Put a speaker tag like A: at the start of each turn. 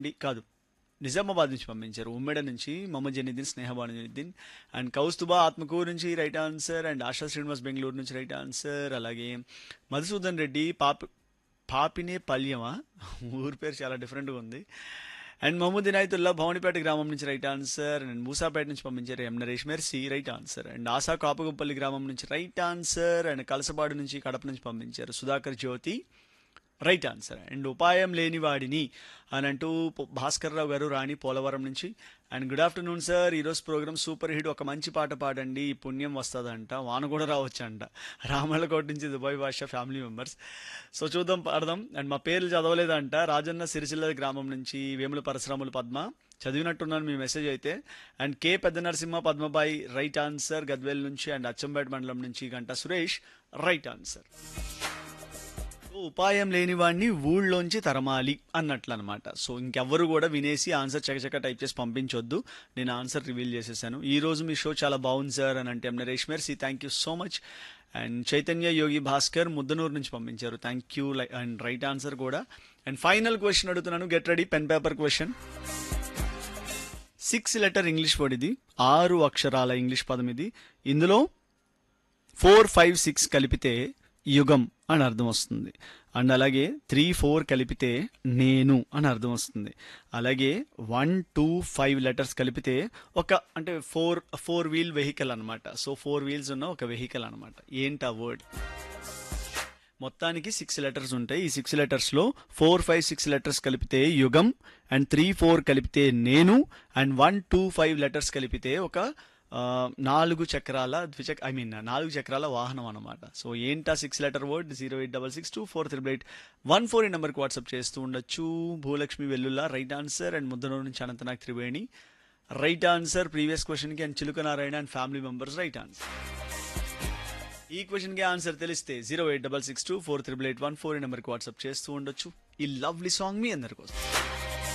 A: D- కాదు నిజామాబాద్ నుంచి పంపించారు ఉమ్మెడ నుంచి మొహమ్మద్ జనీద్దీన్ స్నేహబాను జనీద్దీన్ అండ్ కౌస్తుబా ఆత్మకూరు నుంచి right answer and Asha Srinivas Bengaluru నుంచి రైట్ ఆన్సర్ అలాగే మధుసూదన్ రెడ్డి పాప పాపినే పల్యమా ఊరి పేరు చాలా డిఫరెంట్గా ఉంది అండ్ మహమ్మద్ ఇనాయతుల్లా భవనిపేట గ్రామం నుంచి రైట్ ఆన్సర్ అండ్ మూసాపేట నుంచి పంపించారు M Naresh Mercy right answer and Asha Kapaguppalli గ్రామం నుంచి రైట్ ఆన్సర్ అండ్ కలసపాడు నుంచి కడప నుంచి పంపించారు Sudhakar Jyothi right answer and ఉపాయం లేని వాడిని అని అంటూ పొ- భాస్కర్ రావు గారు రాణి పోలవరం నుంచి అండ్ గుడ్ ఆఫ్టర్నూన్ సార్ ఈరోజు ప్రోగ్రామ్ సూపర్ హిట్ ఒక మంచి పాట పాడండి ఈ పుణ్యం వస్తుందంట వాన కూడా రావచ్చంట రామళ్ళకోట నుంచి దుబాయ్ భాష ఫ్యామిలీ మెంబర్స్ సో చూద్దాం పాడదాం అండ్ మా పేర్లు చదవలేదంట రాజన్న సిరిసిల్ల గ్రామం నుంచి వేముల పరశురాములు పద్మ చదివినట్టున్నాను మీ మెసేజ్ అయితే and K Pedda Narasimha Padmabai right answer Gadwal నుంచి అండ్ అచ్చంపేట మండలం నుంచి గంట సురేష్ రైట్ ఆన్సర్ సో ఉపాయం లేని వాడిని ఊళ్ళోంచి తరమాలి అన్నట్లు అనమాట సో ఇంకెవ్వరు కూడా వినేసి ఆన్సర్ చకచక టైప్ చేసి పంపించొద్దు నేను ఆన్సర్ రివీల్ చేసేసాను ఈ రోజు మీ షో చాలా బాగుంది సార్ అని అంటే Naresh Mercy thank you so much and Chaitanya Yogi Bhaskar Muddanur నుంచి పంపించారు thank you and right answer కూడా అండ్ ఫైనల్ క్వశ్చన్ అడుగుతున్నాను get ready pen paper question six letter English word ఇది ఆరు అక్షరాల ఇంగ్లీష్ పదం ఇది ఇందులో ఫోర్ ఫైవ్ సిక్స్ కలిపితే యుగం అని అర్థం వస్తుంది అండ్ అలాగే త్రీ ఫోర్ కలిపితే నేను అని అర్థం వస్తుంది అలాగే వన్ టూ ఫైవ్ లెటర్స్ కలిపితే ఒక అంటే ఫోర్ ఫోర్ వీల్ వెహికల్ అనమాట సో ఫోర్ వీల్స్ ఉన్న ఒక వెహికల్ అనమాట ఏంటి ఆ వర్డ్ మొత్తానికి సిక్స్ లెటర్స్ ఉంటాయి ఈ సిక్స్ లెటర్స్లో ఫోర్ ఫైవ్ సిక్స్ లెటర్స్ కలిపితే యుగం అండ్ త్రీ ఫోర్ కలిపితే నేను and one two five letters కలిపితే ఒక ఆ, నాలుగు చక్రాల ద్విచక్ ఐ మీన్ నాలుగు చక్రాల వాహనం అనమాట సో ఏంటా six letter word zero eight double six two four triple eight one four ఈ నెంబర్కి వాట్సాప్ చేస్తూ ఉండొచ్చు Bhulakshmi Vellulla right answer and Muddanur నుంచి Anantnag Triveni right answer previous క్వశ్చన్కి and Chiluka Narayana and family members right answer ఈ క్వశ్చన్ కి ఆన్సర్ తెలిస్తే zero eight double six two four triple eight one four ఈ నెంబర్కి వాట్సాప్ చేస్తూ ఉండొచ్చు ఈ లవ్లీ సాంగ్ మీ అందరి కోసం